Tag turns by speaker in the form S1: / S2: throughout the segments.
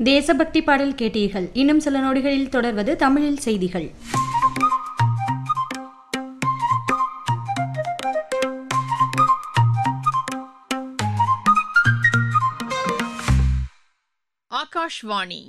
S1: தேசபக்தி பாடல் கேட்டீர்கள் இன்னும் சில நொடிகளில் தொடர்வது தமிழில் செய்திகள்
S2: ஆகாஷ்வாணி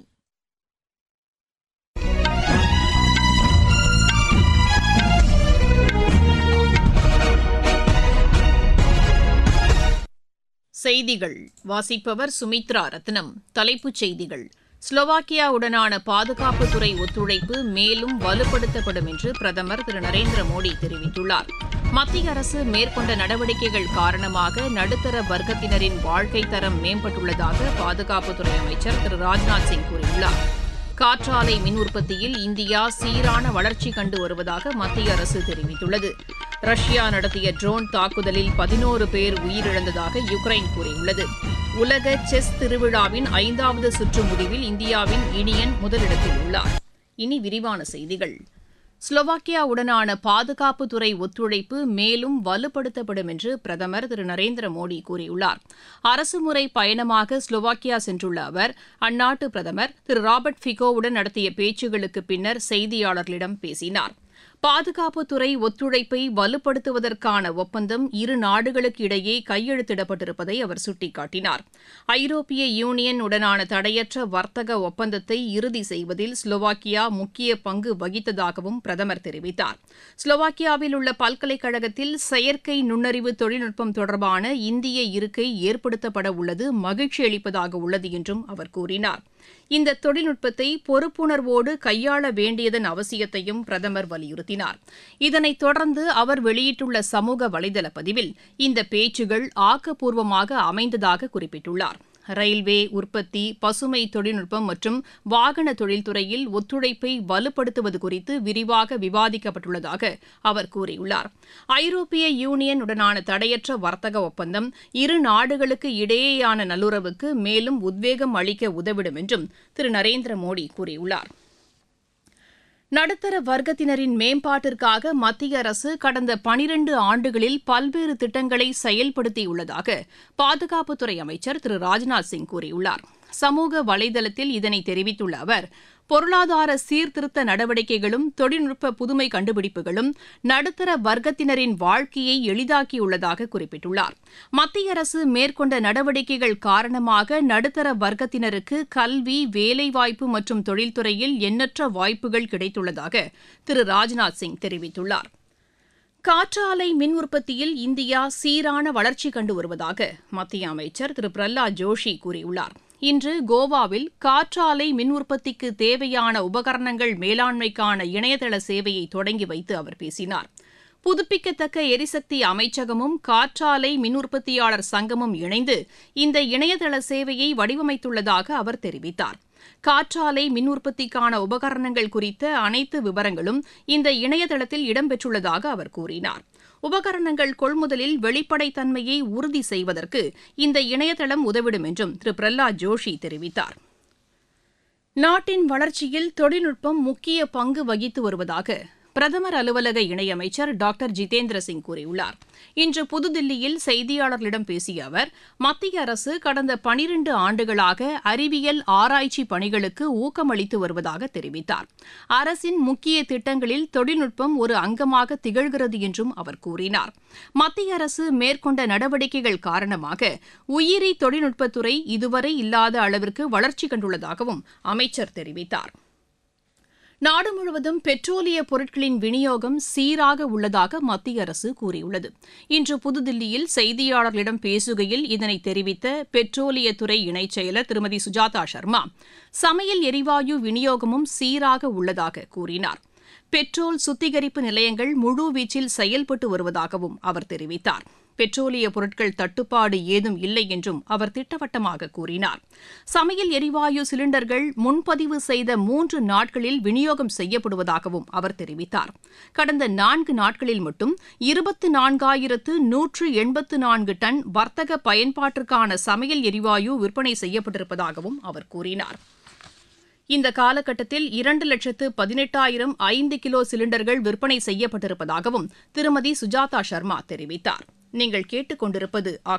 S2: செய்திகள் வாசிப்பவர் சுமித்ரா ரத்னம் தலைப்புச் செய்திகள் ஸ்லோவாக்கியாவுடனான பாதுகாப்புத்துறை ஒத்துழைப்பு மேலும் வலுப்படுத்தப்படும் என்று பிரதமர் திரு நரேந்திர மோடி தெரிவித்துள்ளார் மத்திய அரசு மேற்கொண்ட நடவடிக்கைகள் காரணமாக நடுத்தர வர்க்கத்தினரின் வாழ்க்கை தரம் மேம்பட்டுள்ளதாக பாதுகாப்புத்துறை அமைச்சர் திரு ராஜ்நாத் சிங் கூறியுள்ளார் காற்றாலை மின் உற்பத்தியில் இந்தியா சீரான வளர்ச்சி கண்டு வருவதாக மத்திய அரசு தெரிவித்துள்ளது ரஷ்யா நடத்திய ட்ரோன் தாக்குதலில் பதினோரு பேர் உயிரிழந்ததாக யுக்ரைன் கூறியுள்ளது உலக செஸ் திருவிழாவின் ஐந்தாவது சுற்று முடிவில் இந்தியாவின் இனியன் முதலிடத்தில் உள்ளார் இனி விரிவான செய்திகள் ஸ்லோவாக்கியாவுடனான பாதுகாப்புத்துறை ஒத்துழைப்பு மேலும் வலுப்படுத்தப்படும் என்று பிரதமர் திரு நரேந்திர மோடி கூறியுள்ளார் அரசுமுறை பயணமாக ஸ்லோவாக்கியா சென்றுள்ள அவர் அந்நாட்டு பிரதமர் திரு ராபர்ட் ஃபிகோவுடன் நடத்திய பேச்சுகளுக்கு பின்னர் செய்தியாளர்களிடம் பேசினார் பாதுகாப்புத்துறை ஒத்துழைப்பை வலுப்படுத்துவதற்கான ஒப்பந்தம் இரு நாடுகளுக்கு இடையே கையெழுத்திடப்பட்டிருப்பதை அவர் சுட்டிக்காட்டினார் ஐரோப்பிய யூனியன் உடனான தடையற்ற வர்த்தக ஒப்பந்தத்தை இறுதி செய்வதில் ஸ்லோவாக்கியா முக்கிய பங்கு வகித்ததாகவும் பிரதமர் தெரிவித்தார் ஸ்லோவாக்கியாவில் உள்ள பல்கலைக்கழகத்தில் செயற்கை நுண்ணறிவு தொழில்நுட்பம் தொடர்பான இந்திய இருக்கை ஏற்படுத்தப்பட உள்ளது மகிழ்ச்சி அளிப்பதாக உள்ளது என்றும் அவர் கூறினார் இந்த தொழில்நுட்பத்தை பொறுப்புணர்வோடு கையாள வேண்டியதன் அவசியத்தையும் பிரதமர் வலியுறுத்தினார் இதனைத் தொடர்ந்து அவர் வெளியிட்டுள்ள சமூக வலைதள பதிவில் இந்த பேச்சுகள் ஆக்கப்பூர்வமாக அமைந்ததாக குறிப்பிட்டுள்ளார் ரயில்வே உற்பத்தி பசுமை தொழில்நுட்பம் மற்றும் வாகன தொழில்துறையில் ஒத்துழைப்பை வலுப்படுத்துவது குறித்து விரிவாக விவாதிக்கப்பட்டுள்ளதாக அவர் கூறியுள்ளார் ஐரோப்பிய யூனியன் உடனான தடையற்ற வர்த்தக ஒப்பந்தம் இரு நாடுகளுக்கு இடையேயான நல்லுறவுக்கு மேலும் உத்வேகம் அளிக்க உதவிடும் என்றும் திரு நரேந்திர மோடி கூறியுள்ளார் நடுத்தர வர்க்கத்தினரின் மேம்பாட்டிற்காக மத்திய அரசு கடந்த பனிரண்டு ஆண்டுகளில் பல்வேறு திட்டங்களை செயல்படுத்தியுள்ளதாக பாதுகாப்புத்துறை அமைச்சர் திரு ராஜ்நாத் சிங் கூறியுள்ளார் சமூக வலைதளத்தில் இதனை தெரிவித்துள்ள அவர் பொருளாதார சீர்திருத்த நடவடிக்கைகளும் தொழில்நுட்ப புதுமை கண்டுபிடிப்புகளும் நடுத்தர வர்க்கத்தினரின் வாழ்க்கையை எளிதாக்கியுள்ளதாக குறிப்பிட்டுள்ளார் மத்திய அரசு மேற்கொண்ட நடவடிக்கைகள் காரணமாக நடுத்தர வர்க்கத்தினருக்கு கல்வி வேலைவாய்ப்பு மற்றும் தொழில்துறையில் எண்ணற்ற வாய்ப்புகள் கிடைத்துள்ளதாக திரு ராஜ்நாத் சிங் தெரிவித்துள்ளார் காற்றாலை மின் உற்பத்தியில் இந்தியா சீரான வளர்ச்சி கண்டு வருவதாக மத்திய அமைச்சர் திரு பிரஹ்லாத் ஜோஷி கூறியுள்ளார் இன்று கோவாவில் காற்றாலை மின் உற்பத்திக்கு தேவையான உபகரணங்கள் மேலாண்மைக்கான இணையதள சேவையை தொடங்கி வைத்து அவர் பேசினார் புதுப்பிக்கத்தக்க எரிசக்தி அமைச்சகமும் காற்றாலை மின் உற்பத்தியாளர் சங்கமும் இணைந்து இந்த இணையதள சேவையை வடிவமைத்துள்ளதாக அவர் தெரிவித்தார் காற்றாலை மின் உற்பத்திக்கான உபகரணங்கள் குறித்த அனைத்து விவரங்களும் இந்த இணையதளத்தில் இடம்பெற்றுள்ளதாக அவர் கூறினார் உபகரணங்கள் கொள்முதலில் வெளிப்படைத்தன்மையை உறுதி செய்வதற்கு இந்த இணையதளம் உதவிடும் என்றும் திரு பிரஹ்லாத் ஜோஷி தெரிவித்தார் நாட்டின் வளர்ச்சியில் தொழில்நுட்பம் முக்கிய பங்கு வகித்து வருவதாக பிரதமர் அலுவலக இணையமைச்சர் டாக்டர் ஜிதேந்திர சிங் கூறியுள்ளார் இன்று புதுதில்லியில் செய்தியாளர்களிடம் பேசிய அவர் மத்திய அரசு கடந்த பனிரண்டு ஆண்டுகளாக அறிவியல் ஆராய்ச்சி பணிகளுக்கு ஊக்கமளித்து வருவதாக தெரிவித்தார் அரசின் முக்கிய திட்டங்களில் தொழில்நுட்பம் ஒரு அங்கமாக திகழ்கிறது என்றும் அவர் கூறினார் மத்திய அரசு மேற்கொண்ட நடவடிக்கைகள் காரணமாக உயிரி தொழில்நுட்பத்துறை இதுவரை இல்லாத அளவிற்கு வளர்ச்சி கண்டுள்ளதாகவும் அமைச்சர் தெரிவித்தார் நாடு முழுவதும் பெட்ரோலிய பொருட்களின் விநியோகம் சீராக உள்ளதாக மத்திய அரசு கூறியுள்ளது இன்று புதுதில்லியில் செய்தியாளர்களிடம் பேசுகையில் இதனை தெரிவித்த பெட்ரோலியத்துறை இணைச் செயலர் திருமதி சுஜாதா சர்மா சமையல் எரிவாயு விநியோகமும் சீராக உள்ளதாக கூறினார் பெட்ரோல் சுத்திகரிப்பு நிலையங்கள் முழுவீச்சில் செயல்பட்டு வருவதாகவும் அவர் தெரிவித்தார் பெட்ரோலிய பொருட்கள் தட்டுப்பாடு ஏதும் இல்லை என்றும் அவர் திட்டவட்டமாக கூறினார் சமையல் எரிவாயு சிலிண்டர்கள் முன்பதிவு செய்த மூன்று நாட்களில் விநியோகம் செய்யப்படுவதாகவும் அவர் தெரிவித்தார் கடந்த நான்கு நாட்களில் மட்டும் இருபத்து நான்காயிரத்து நூற்று எண்பத்து நான்கு டன் வர்த்தக பயன்பாட்டிற்கான சமையல் எரிவாயு விற்பனை செய்யப்பட்டிருப்பதாகவும் அவர் கூறினார் இந்த காலகட்டத்தில் இரண்டு லட்சத்து பதினெட்டாயிரம் ஐந்து கிலோ சிலிண்டர்கள் விற்பனை செய்யப்பட்டிருப்பதாகவும் திருமதி சுஜாதா சர்மா தெரிவித்தார் நீங்கள் கேட்டுக்கொண்டிருப்பது